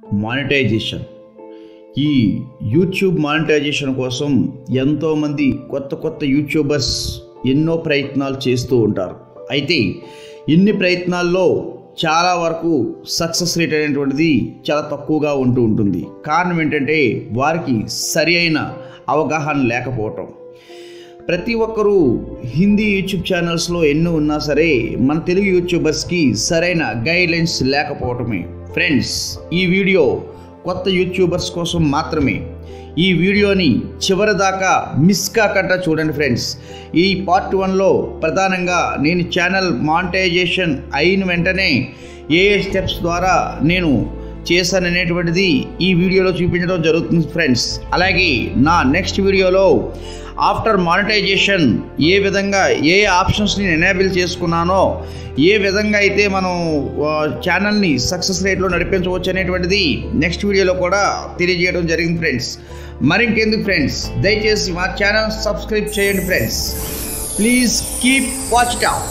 monetisation ఈ YouTube monetisation కోసం ఎంతోమంది కొత్త కొత్త యూట్యూబర్స్ ఎన్నో ప్రయత్నాలు చేస్తూ ఉంటారు అయితే ఇన్ని ప్రయత్నాల్లో చాలా వరకు సక్సెస్ రేట్ అనేటువంటిది చాలా తక్కువగా ఉంటూ ఉంటుంది కారణం ఏంటంటే వారికి సరి అయిన అవగాహన లేకపోవటం ప్రతి ఒక్కరూ హిందీ యూట్యూబ్ ఛానల్స్లో ఎన్నో ఉన్నా సరే మన తెలుగు యూట్యూబర్స్కి సరైన గైడ్లైన్స్ లేకపోవటమే ఫ్రెండ్స్ ఈ వీడియో కొత్త యూట్యూబర్స్ కోసం మాత్రమే ఈ వీడియోని చివరి దాకా మిస్ కాకుండా చూడండి ఫ్రెండ్స్ ఈ పార్ట్ వన్లో ప్రధానంగా నేను ఛానల్ మానిటైజేషన్ అయిన వెంటనే ఏ ఏ స్టెప్స్ ద్వారా నేను చేశాననేటువంటిది ఈ వీడియోలో చూపించడం జరుగుతుంది ఫ్రెండ్స్ అలాగే నా నెక్స్ట్ వీడియోలో ఆఫ్టర్ మానిటైజేషన్ ఏ విధంగా ఏ ఆప్షన్స్ని ఎనేబుల్ చేసుకున్నానో ఏ విధంగా అయితే మనం ఛానల్ని సక్సెస్ రేట్లో నడిపించవచ్చు అనేటువంటిది నెక్స్ట్ వీడియోలో కూడా తెలియజేయడం జరిగింది ఫ్రెండ్స్ మరింకెందుకు ఫ్రెండ్స్ దయచేసి మా ఛానల్ సబ్స్క్రైబ్ చేయండి friends please keep watch out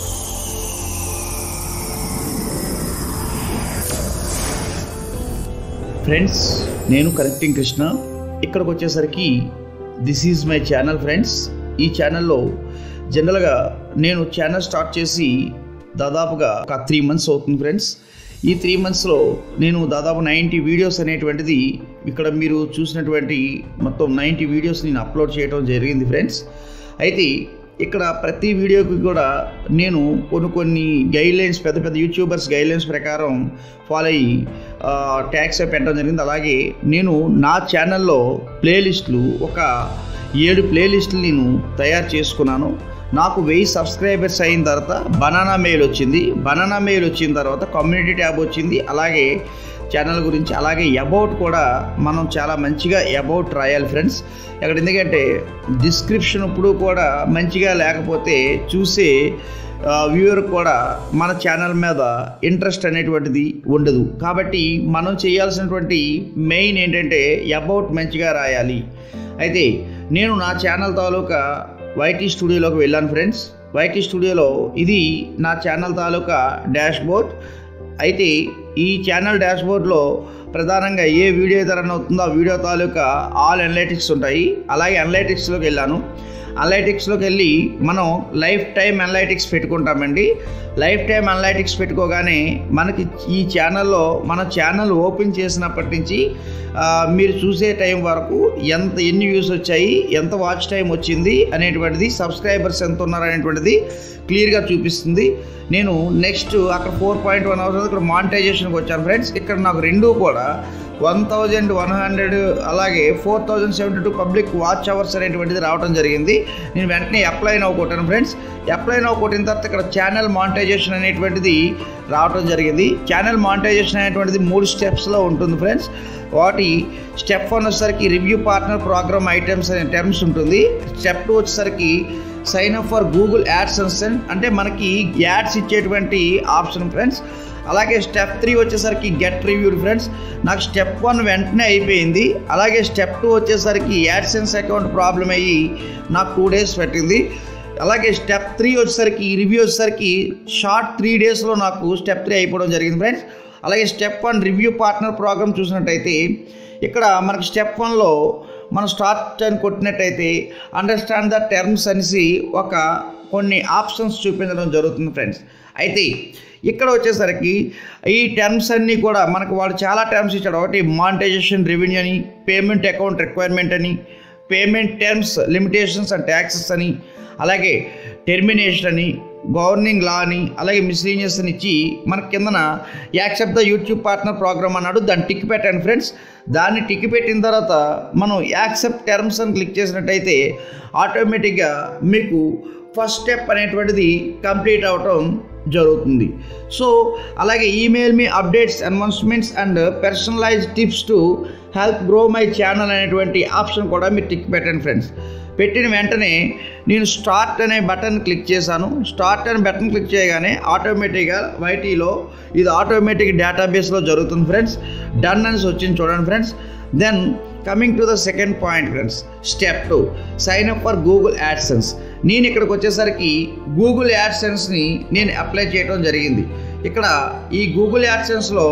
friends నేను కనెక్టింగ్ కృష్ణ ఇక్కడికి వచ్చేసరికి this is my channel friends ఈ ఛానల్లో జనరల్గా నేను ఛానల్ స్టార్ట్ చేసి దాదాపుగా ఒక త్రీ మంత్స్ అవుతుంది ఫ్రెండ్స్ ఈ త్రీ మంత్స్లో నేను దాదాపు నైంటీ వీడియోస్ అనేటువంటిది ఇక్కడ మీరు చూసినటువంటి మొత్తం నైంటీ వీడియోస్ నేను అప్లోడ్ చేయడం జరిగింది ఫ్రెండ్స్ అయితే ఇక్కడ ప్రతి వీడియోకి కూడా నేను కొన్ని కొన్ని గైడ్లైన్స్ పెద్ద పెద్ద యూట్యూబర్స్ గైడ్లైన్స్ ప్రకారం ఫాలో అయ్యి ట్యాక్స్ పెట్టడం జరిగింది అలాగే నేను నా ఛానల్లో ప్లేలిస్టులు ఒక ఏడు ప్లేలిస్టులు నేను తయారు చేసుకున్నాను నాకు వెయ్యి సబ్స్క్రైబర్స్ అయిన తర్వాత బనానా మెయిల్ వచ్చింది బనానా మెయిల్ వచ్చిన తర్వాత కమ్యూనిటీ ట్యాబ్ వచ్చింది అలాగే ఛానల్ గురించి అలాగే అబౌట్ కూడా మనం చాలా మంచిగా అబౌట్ రాయాలి ఫ్రెండ్స్ అక్కడ ఎందుకంటే డిస్క్రిప్షన్ ఇప్పుడు కూడా మంచిగా లేకపోతే చూసే వ్యూవర్ కూడా మన ఛానల్ మీద ఇంట్రెస్ట్ అనేటువంటిది ఉండదు కాబట్టి మనం చేయాల్సినటువంటి మెయిన్ ఏంటంటే అబౌట్ మంచిగా రాయాలి అయితే నేను నా ఛానల్ తాలూకా వైటీ స్టూడియోలోకి వెళ్ళాను ఫ్రెండ్స్ వైటీ స్టూడియోలో ఇది నా ఛానల్ తాలూకా డాష్ బోర్డ్ అయితే ఈ ఛానల్ డాష్బోర్డ్లో ప్రధానంగా ఏ వీడియో అయితే రన్ అవుతుందో ఆ వీడియో తాలూకా ఆల్ అనలైటిక్స్ ఉంటాయి అలాగే అనలైటిక్స్లోకి వెళ్ళాను అనలైటిక్స్లోకి వెళ్ళి మనం లైఫ్ టైం అనలైటిక్స్ పెట్టుకుంటామండి లైఫ్ టైం అనలైటిక్స్ పెట్టుకోగానే మనకి ఈ ఛానల్లో మన ఛానల్ ఓపెన్ చేసినప్పటి నుంచి మీరు చూసే టైం వరకు ఎంత ఎన్ని వ్యూస్ వచ్చాయి ఎంత వాచ్ టైం వచ్చింది అనేటువంటిది సబ్స్క్రైబర్స్ ఎంత ఉన్నారు అనేటువంటిది క్లియర్గా చూపిస్తుంది నేను నెక్స్ట్ అక్కడ ఫోర్ పాయింట్ వన్ అవర్స్ ఇక్కడ మానిటైజేషన్కి వచ్చాను ఫ్రెండ్స్ ఇక్కడ నాకు రెండు కూడా వన్ థౌజండ్ వన్ హండ్రెడ్ అలాగే four thousand seventy two public watch hours అనేటువంటిది రావడం జరిగింది నేను వెంటనే అప్లై నవ్వు కొట్టాను ఫ్రెండ్స్ అప్లై నవ్వు కొట్టిన తర్వాత ఇక్కడ ఛానల్ మానిటైజేషన్ అనేటువంటిది రావడం జరిగింది ఛానల్ మానిటైజేషన్ అనేటువంటిది మూడు స్టెప్స్లో ఉంటుంది ఫ్రెండ్స్ వాటి స్టెప్ వన్ వచ్చేసరికి రివ్యూ పార్ట్నర్ ప్రోగ్రామ్ ఐటమ్స్ అనే టర్మ్స్ ఉంటుంది స్టెప్ టూ వచ్చేసరికి sign up for Google ads and అంటే మనకి యాడ్స్ ఇచ్చేటువంటి ఆప్షన్ ఫ్రెండ్స్ అలాగే స్టెప్ త్రీ వచ్చేసరికి గెట్ రివ్యూడ్ ఫ్రెండ్స్ నాకు స్టెప్ వన్ వెంటనే అయిపోయింది అలాగే స్టెప్ టూ వచ్చేసరికి యాడ్సెన్స్ అకౌంట్ ప్రాబ్లం అయ్యి నాకు టూ డేస్ పెట్టింది అలాగే స్టెప్ త్రీ వచ్చేసరికి రివ్యూ వచ్చేసరికి షార్ట్ త్రీ డేస్లో నాకు స్టెప్ త్రీ అయిపోవడం జరిగింది ఫ్రెండ్స్ అలాగే step one review partner program చూసినట్టయితే ఇక్కడ మనకి స్టెప్ వన్లో మనం స్టార్ట్ అని కొట్టినట్టయితే అండర్స్టాండ్ ద టర్మ్స్ అనేసి ఒక కొన్ని ఆప్షన్స్ చూపించడం జరుగుతుంది ఫ్రెండ్స్ అయితే ఇక్కడ వచ్చేసరికి ఈ టర్మ్స్ అన్నీ కూడా మనకు వాడు చాలా టర్మ్స్ ఇచ్చాడు ఒకటి మానిటైజేషన్ రెవెన్యూ అని పేమెంట్ అకౌంట్ రిక్వైర్మెంట్ అని payment terms limitations and taxes అని అలాగే టెర్మినేషన్ అని గవర్నింగ్ లా అని అలాగే మిస్లీనియస్ అని ఇచ్చి మన కిందన accept the YouTube partner program అన్నాడు దాన్ని టిక్ పెట్టండి ఫ్రెండ్స్ దాన్ని టిక్ పెట్టిన తర్వాత మనం యాక్సెప్ట్ టర్మ్స్ అని క్లిక్ చేసినట్టయితే ఆటోమేటిక్గా మీకు ఫస్ట్ స్టెప్ అనేటువంటిది కంప్లీట్ అవటం జరుగుతుంది సో అలాగే email me updates announcements and personalise tips to help grow my channel అనేటువంటి ఆప్షన్ కూడా మీరు టిక్ పెట్టండి ఫ్రెండ్స్ పెట్టిన వెంటనే నేను స్టార్ట్ అనే బటన్ క్లిక్ చేశాను స్టార్ట్ అనే బటన్ క్లిక్ చేయగానే ఆటోమేటిక్గా వైటీలో ఇది ఆటోమేటిక్ డేటాబేస్లో జరుగుతుంది ఫ్రెండ్స్ డన్ అనేసి వచ్చింది చూడండి friends then coming to the second point friends step two sign up for Google AdSense నేను ఇక్కడికి వచ్చేసరికి గూగుల్ యాడ్సెన్స్ని నేను అప్లై చేయడం జరిగింది ఇక్కడ ఈ గూగుల్ యాడ్సెన్స్లో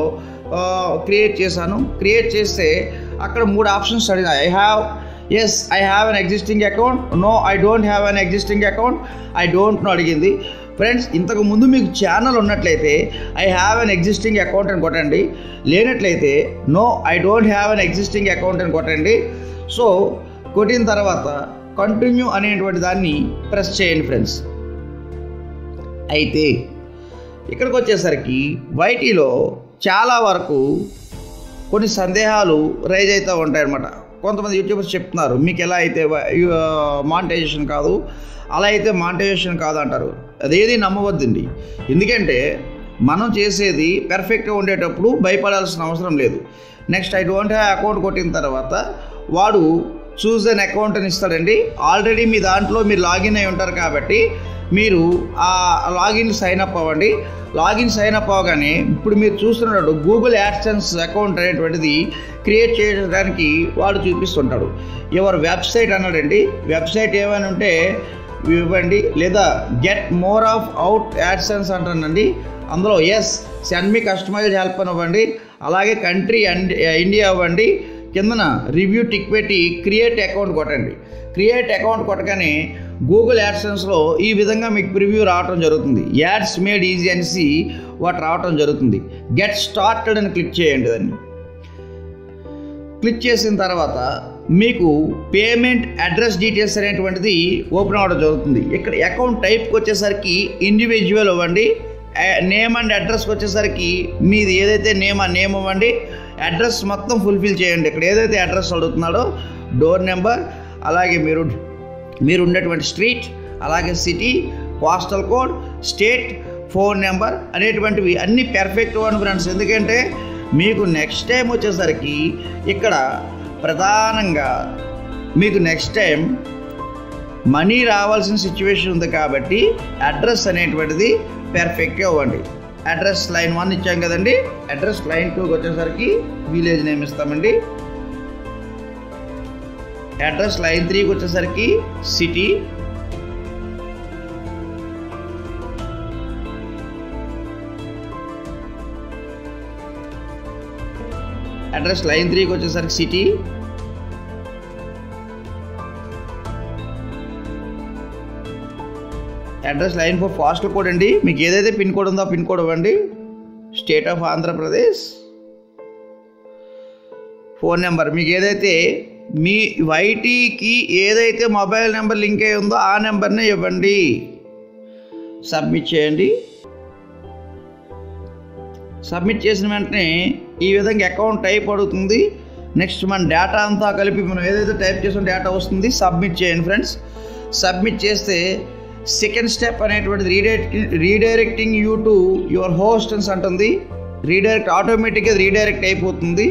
క్రియేట్ చేశాను క్రియేట్ చేస్తే అక్కడ మూడు ఆప్షన్స్ అడిగిన I have yes I have an existing account no I don't have an existing account I don't know అడిగింది ఫ్రెండ్స్ ఇంతకు ముందు మీకు ఛానల్ ఉన్నట్లయితే I have an existing account అని కొట్టండి లేనట్లయితే no I don't have an existing account అని కొట్టండి సో కొట్టిన తర్వాత కంటిన్యూ అనేటువంటి దాన్ని ప్రెస్ చేయండి ఫ్రెండ్స్ అయితే ఇక్కడికి వచ్చేసరికి వైటీలో చాలా వరకు కొన్ని సందేహాలు రైజ్ అవుతూ ఉంటాయన్నమాట కొంతమంది యూట్యూబర్స్ చెప్తున్నారు మీకు ఎలా అయితే మానిటైజేషన్ కాదు అలా అయితే మానిటైజేషన్ కాదు అంటారు అదేది నమ్మవద్దండి ఎందుకంటే మనం చేసేది పెర్ఫెక్ట్గా ఉండేటప్పుడు భయపడాల్సిన అవసరం లేదు next I don't have account కొట్టిన తర్వాత వాడు చూజ్ అన్ అకౌంట్ అని ఇస్తాడండి ఆల్రెడీ మీ దాంట్లో మీరు లాగిన్ అయి ఉంటారు కాబట్టి మీరు ఆ లాగిన్ సైన్ అప్ అవ్వండి లాగిన్ సైన్ అప్ అవ్వగానే ఇప్పుడు మీరు చూస్తున్నట్టు గూగుల్ యాడ్సెన్స్ అకౌంట్ అనేటువంటిది క్రియేట్ చేయడానికి వాడు చూపిస్తుంటాడు ఎవరు వెబ్సైట్ అన్నాడండి వెబ్సైట్ ఏమైనా ఉంటే ఇవ్వండి లేదా get more of out AdSense అంటానండి అందులో yes send me customise help అని ఇవ్వండి అలాగే కంట్రీ అండ్ ఇండియా ఇవ్వండి కిందన రివ్యూ టిక్ పెట్టి క్రియేట్ అకౌంట్ కొట్టండి క్రియేట్ అకౌంట్ కొట్టగానే గూగుల్ యాడ్సెన్స్లో ఈ విధంగా మీకు ప్రివ్యూ రావటం జరుగుతుంది యాడ్స్ మేడ్ ఈజీ అనేసి వాటి రావటం జరుగుతుంది గెట్ స్టార్టెడ్ అని క్లిక్ చేయండి దాన్ని క్లిక్ చేసిన తర్వాత మీకు పేమెంట్ అడ్రస్ డీటెయిల్స్ అనేటువంటిది ఓపెన్ అవ్వడం జరుగుతుంది ఇక్కడ అకౌంట్ టైప్కి వచ్చేసరికి ఇండివిజువల్ ఇవ్వండి నేమ్ అండ్ అడ్రస్కి వచ్చేసరికి మీది ఏదైతే నేమ్ ఆ నేమ్ ఇవ్వండి అడ్రస్ మొత్తం ఫుల్ఫిల్ చేయండి ఇక్కడ ఏదైతే అడ్రస్ అడుగుతున్నాడో డోర్ నెంబర్ అలాగే మీరు మీరు ఉండేటువంటి స్ట్రీట్ అలాగే city postal code state phone number అనేటువంటివి అన్నీ పెర్ఫెక్ట్ వన్ ఫ్రెండ్స్ ఎందుకంటే మీకు నెక్స్ట్ టైం వచ్చేసరికి ఇక్కడ ప్రధానంగా మీకు నెక్స్ట్ టైం మనీ రావాల్సిన సిచ్యువేషన్ ఉంది కాబట్టి అడ్రస్ అనేటువంటిది పెర్ఫెక్ట్గా ఇవ్వండి అడ్రస్ లైన్ వన్ ఇచ్చాం కదండి అడ్రస్ లైన్ టూకి వచ్చేసరికి విలేజ్ నేమ్ ఇస్తామండి అడ్రస్ లైన్ త్రీకి వచ్చేసరికి సిటీ అడ్రస్ లైన్ త్రీకి వచ్చేసరికి city address line four fast code అండి మీకు ఏదైతే పిన్ కోడ్ ఉందో ఆ పిన్ కోడ్ ఇవ్వండి state of Andhra Pradesh phone number మీకు ఏదైతే మీ వైటీకి ఏదైతే మొబైల్ నెంబర్ లింక్ అయి ఉందో ఆ నెంబర్నే ఇవ్వండి సబ్మిట్ చేయండి సబ్మిట్ చేసిన వెంటనే ఈ విధంగా అకౌంట్ టైప్ అడుగుతుంది నెక్స్ట్ మన డేటా అంతా కలిపి మనం ఏదైతే టైప్ చేసిన డేటా వస్తుంది సబ్మిట్ చేయండి ఫ్రెండ్స్ సబ్మిట్ చేస్తే సెకండ్ స్టెప్ అనేటువంటిది redirect redirecting you to your host అని అంటుంది రీడైరెక్ట్ ఆటోమేటిక్గా రీడైరెక్ట్ అయిపోతుంది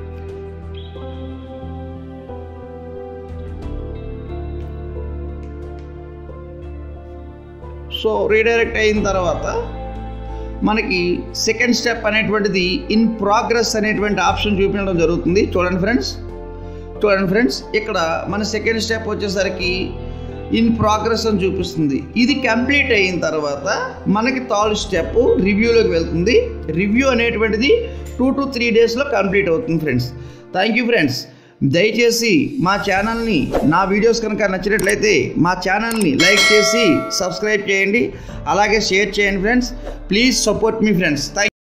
సో రీడైరెక్ట్ అయిన తర్వాత మనకి సెకండ్ స్టెప్ అనేటువంటిది ఇన్ ప్రోగ్రెస్ అనేటువంటి ఆప్షన్ చూపించడం జరుగుతుంది చూడండి ఫ్రెండ్స్ చూడండి ఫ్రెండ్స్ ఇక్కడ మన సెకండ్ స్టెప్ వచ్చేసరికి ఇన్ ప్రోగ్రెస్ అని చూపిస్తుంది ఇది కంప్లీట్ అయిన తర్వాత మనకి థర్డ్ స్టెప్ రివ్యూలోకి వెళ్తుంది రివ్యూ అనేటువంటిది టూ టు త్రీ డేస్లో కంప్లీట్ అవుతుంది ఫ్రెండ్స్ థ్యాంక్ యూ ఫ్రెండ్స్ దయచేసి మా ఛానల్ని నా వీడియోస్ కనుక నచ్చినట్లయితే మా ఛానల్ని లైక్ చేసి సబ్స్క్రైబ్ చేయండి అలాగే షేర్ చేయండి ఫ్రెండ్స్ ప్లీజ్ సపోర్ట్ మీ ఫ్రెండ్స్ థ్యాంక్